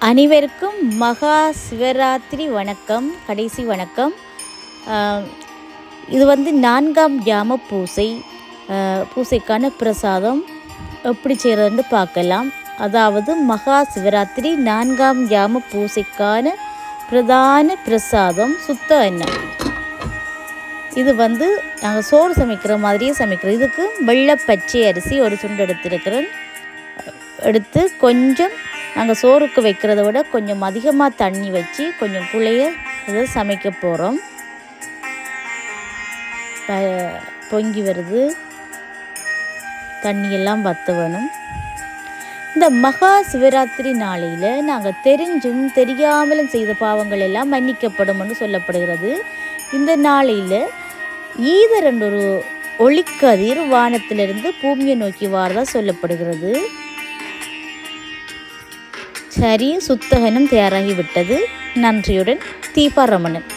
அனைவருக்கும் மகா சிவராத்திரி வணக்கம் கடைசி வணக்கம் ஆஹ் இது வந்து நான்காம் ஜாம பூசை ஆஹ் பூசைக்கான பிரசாதம் எப்படி செய்கிறதுன்னு பார்க்கலாம் அதாவது மகா சிவராத்திரி நான்காம் ஜாம பூசைக்கான பிரதான பிரசாதம் சுத்த எண்ணெய் இது வந்து நாங்கள் சோறு சமைக்கிற மாதிரியே சமைக்கிறோம் இதுக்கு வெள்ளை பச்சை அரிசி ஒரு சுண்டு எடுத்திருக்கிறேன் எடுத்து கொஞ்சம் நாங்கள் சோறுக்கு வைக்கிறத விட கொஞ்சம் அதிகமாக தண்ணி வச்சு கொஞ்சம் குழைய இதை சமைக்க போகிறோம் பொங்கி வருது தண்ணியெல்லாம் வத்த வேணும் இந்த மகா சிவராத்திரி நாளையில் நாங்கள் தெரிஞ்சும் தெரியாமலும் செய்த பாவங்கள் எல்லாம் மன்னிக்கப்படும்னு சொல்லப்படுகிறது இந்த நாளையில் ஈதர் என்ற ஒரு ஒளிக்கதிர் வானத்திலிருந்து பூமியை நோக்கி வாரதா சொல்லப்படுகிறது சரி சுத்தகனம் தயாராகிவிட்டது நன்றியுடன் தீபாரமணன்